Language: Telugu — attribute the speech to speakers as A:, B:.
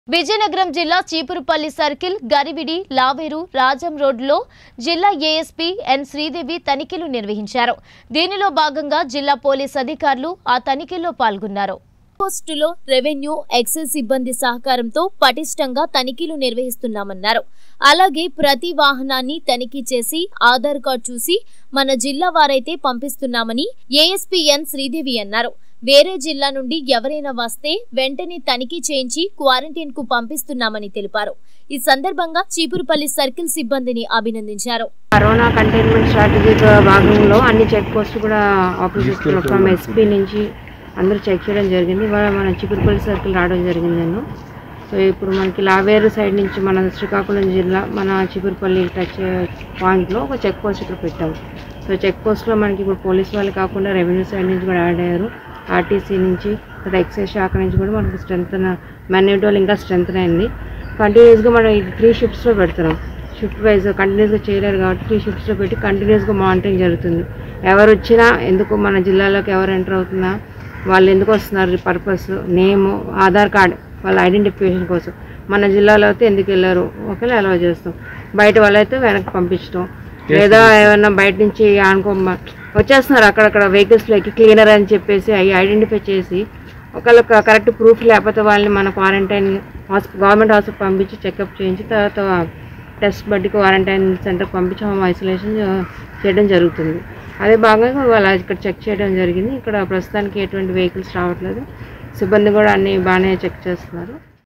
A: విజయనగరం జిల్లా చీపురుపల్లి సర్కిల్ గరివిడి లావేరు రాజం రోడ్లో జిల్లా ఏఎస్పీ ఎన్ శ్రీదేవి తనిఖీలు నిర్వహించారు దీనిలో భాగంగా జిల్లా పోలీస్ అధికారులు ఆ తనిఖీల్లో పాల్గొన్నారు పోస్టులో రెవెన్యూ ఎక్సైజ్ సిబ్బంది సహకారంతో పటిష్టంగా తనిఖీలు నిర్వహిస్తున్నామన్నారు అలాగే ప్రతి వాహనాన్ని తనిఖీ చేసి ఆధార్ కార్డు చూసి మన జిల్లా వారైతే పంపిస్తున్నామని ఏఎస్పీ ఎన్ శ్రీదేవి అన్నారు వేరే జిల్లా నుండి ఎవరైనా వస్తే వెంటనే తనిఖీ చేయించి క్వారంటైన్ కు పంపిస్తున్నామని తెలిపారు ఈ సందర్భంగా చీపురుపల్లి సర్కిల్ సిబ్బందిని అభినందించారు
B: కరోనా కంటైన్మెంట్ స్ట్రాటజీ భాగంలో అన్ని చెక్ పోస్టులు కూడా ఆఫీసర్స్ ఫ్రమ్ ఎస్పీ నుంచి అందరూ చెక్ చేయడం జరిగింది ఇవాళ మన చిగురుపల్లి సర్కిల్ రావడం జరిగింది నేను సో ఇప్పుడు మనకి లావేరు సైడ్ నుంచి మన శ్రీకాకుళం జిల్లా మన చిగురుపల్లి టచ్ పాయింట్లో ఒక చెక్ పోస్ట్ ఇక్కడ పెట్టాము సో చెక్ పోస్ట్లో మనకి ఇప్పుడు పోలీస్ వాళ్ళు కాకుండా రెవెన్యూ సైడ్ నుంచి కూడా యాడ్ అయ్యారు ఆర్టీసీ నుంచి తర్వాత ఎక్సైజ్ శాఖ నుంచి కూడా మనకి స్ట్రెంత్ మెన్యూటోల్ ఇంకా స్ట్రెంత్ అయింది కంటిన్యూస్గా మనం ఇది త్రీ షిఫ్ట్స్లో పెడుతున్నాం షిఫ్ట్ వైజ్ కంటిన్యూస్గా చేయలేరు కాబట్టి త్రీ షిఫ్ట్స్లో పెట్టి కంటిన్యూస్గా మానిటరింగ్ జరుగుతుంది ఎవరు వచ్చినా ఎందుకు మన జిల్లాలోకి ఎవరు ఎంటర్ అవుతున్నా వాళ్ళు ఎందుకు వస్తున్నారు పర్పస్ నేము ఆధార్ కార్డ్ వాళ్ళ ఐడెంటిఫికేషన్ కోసం మన జిల్లాలో అయితే ఎందుకు వెళ్ళారు ఒకేలా అలౌ చేస్తాం బయట వాళ్ళైతే వెనక్కి పంపించడం లేదా ఏమన్నా బయట నుంచి అనుకో వచ్చేస్తున్నారు అక్కడక్కడ వెహికల్స్లోకి క్లీనర్ అని చెప్పేసి అవి ఐడెంటిఫై చేసి ఒకవేళ కరెక్ట్ ప్రూఫ్ లేకపోతే వాళ్ళని మన క్వారంటైన్ హాస్పిటల్ గవర్నమెంట్ హాస్పిటల్ పంపించి చెకప్ చేయించి తర్వాత టెస్ట్ బట్టి క్వారంటైన్ సెంటర్కి పంపించి హోమ్ ఐసోలేషన్ చేయడం జరుగుతుంది అదే భాగంగా వాళ్ళు ఇక్కడ చెక్ చేయడం జరిగింది ఇక్కడ ప్రస్తుతానికి ఎటువంటి వెహికల్స్ రావట్లేదు సిబ్బంది కూడా అన్ని బాగానే చెక్ చేస్తున్నారు